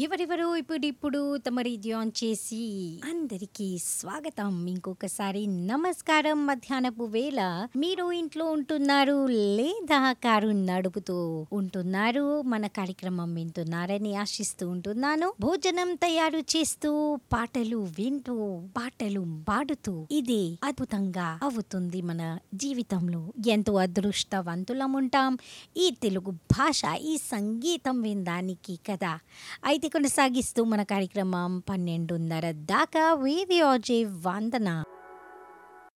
ఎవరెవరో ఇప్పుడిప్పుడు తమ రీతి ఆన్ చేసి అందరికీ స్వాగతం ఇంకొకసారి నమస్కారం మధ్యాహ్నపు వేళ మీరు ఇంట్లో ఉంటున్నారు లేదా కారు నడుపుతూ ఉంటున్నారు మన కార్యక్రమం వింటున్నారని ఆశిస్తూ ఉంటున్నాను భోజనం తయారు చేస్తూ పాటలు వింటూ పాటలు పాడుతూ ఇది అద్భుతంగా అవుతుంది మన జీవితంలో ఎంతో అదృష్టవంతులం ఉంటాం ఈ తెలుగు భాష ఈ సంగీతం వినడానికి కదా అయితే కొనసాగిస్తూ మన కార్యక్రమం పన్నెండున్నర దాకా వీడియోజే వందన